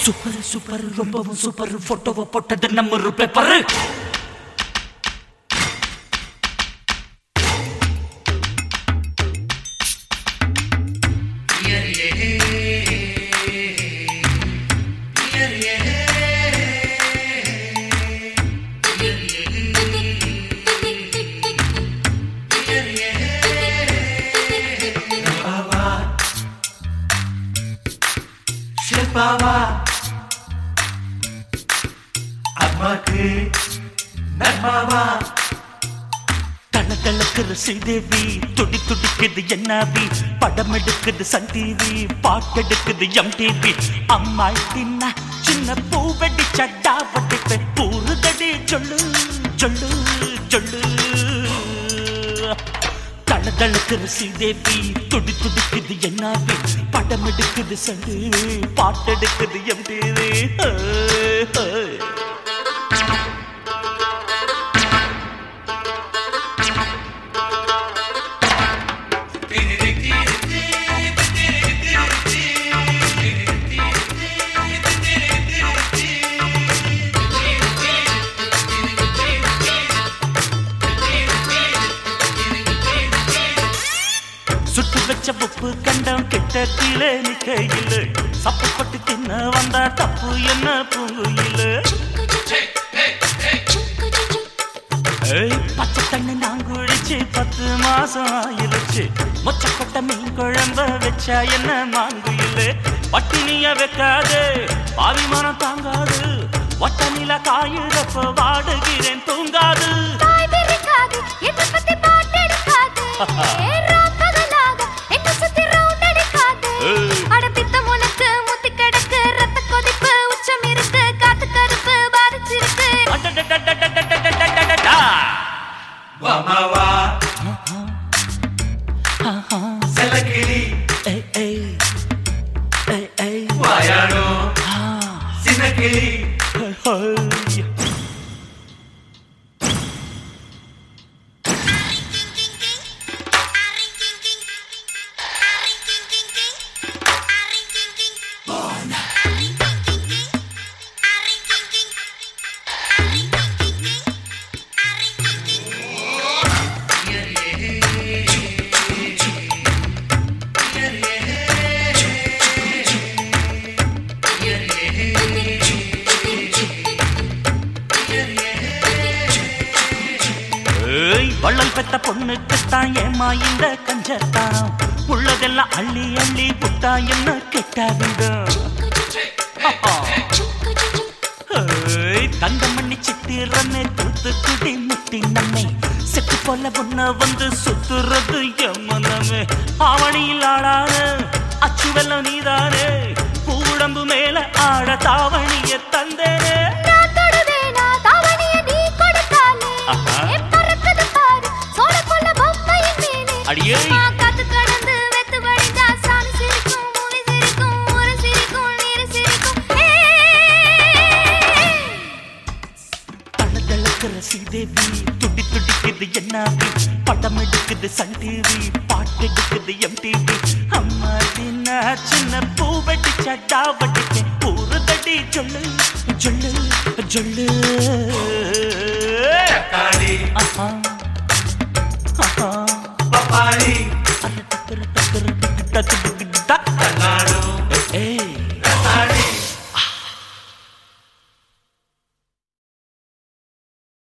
Super super ரொம்பவும் super போட்டோவை போட்டது நம்ம ஒரு பேப்பர் சிறப்பாவா அம்மாக்கு நன்மாவா தளதளக்குற ஸ்ரீதேவி துடி துடிக்குது என்னாவி படம் எடுக்குது சன் டிவி பாட்டெடுக்குது எம் டிவி அம்மா தின்ன சின்ன பூவெடி சட்டா வட்டிப்பை பூருதடி சொல்லு சொல்லு சொல்லு தளதளக்குற ஸ்ரீதேவி துடி துடிக்குது என்னாவி படம் எடுக்குது சன் டிவி பாட்டெடுக்குது எம் டிவி சுட்டு வச்ச உப்பு கண்டம் கிட்ட கீழே நிக்கையில் சப்பப்பட்டு தின்ன வந்தா தப்பு என்ன பூங்குயில் ஏய், பச்சை தண்ணி நான் குடிச்சு பத்து மாசம் ஆயிருச்சு மொச்சக்கொட்டை மீன் குழம்ப வச்சா என்ன மாங்குயில் பட்டினிய வைக்காது பாவிமானம் தாங்காது ஒட்ட நில காயிறப்ப வாடுகிறேன் தூங்காது தாய் வெறிக்காது, என்னை பத்தி பாட்டெடுக்காது. ஏறாம் பகலாக, என்னை சுத்தி ரவுண்ட் அடிக்காது. ஏய். அட பித்தம் உனக்கு முத்தி கிடக்கு, ரத்த கொதிப்பு, உச்சம் இருக்கு, காத்து கருப்பு பாதிச்சிருக்கு. அடடடடடடடடடடடடா. வாமாவா ஆஹா. செல்லக்கிளி ஏய், ஏய். ஏய், ஏய். வாயாடோ ஆ. சின்ன கிளி ஹை, ஹை. ஏய், வள்ளல் பெத்த பொண்ணுக்குத்தான் ஏமா இந்த கஞ்சத்தான் உள்ளதெல்லாம் அள்ளி அள்ளி புட்டா என்ன கெட்டாவிடும் தங்கமண்ணி சித்திரமே தூத்துக்குடி முட்டி நம்மை செத்து போல உன்ன வந்து சுத்துறது எம்மனமே ஆவணியில் ஆடாத அச்சு வெள்ளம் நீதானே பூடம்பு மேல ஆட தாவணிய தந்தேனே நான் தொடுவேனா, தாவணியை நீ கொடுத்தாலே. ஆஹா. ஏ, பறக்குது பாரு, சோளப்புள்ள பொம்மையின் மீனே. அடியே நான் காத்து கடந்து வெத்து வழிஞ்சா சாமி சிரிக்கும், மூவி சிரிக்கும், ஊரு சிரிக்கும், நீரு சிரிக்கும். ஏய். தளதளக்கிற ஸ்ரீதேவி துடி துடிக்குது என்னாவி படம் எடுக்குது சன் டிவி பாட்டு எடுக்குது எம் டிவி அம்மா தின்னா சின்ன பூவடி சட்டா வட்டிக்கேன் ஒரு தடி சொல்லு சொல்லு சொல்லு தக்காளி ஆஹா ஆஹா பப்பாளி அடடட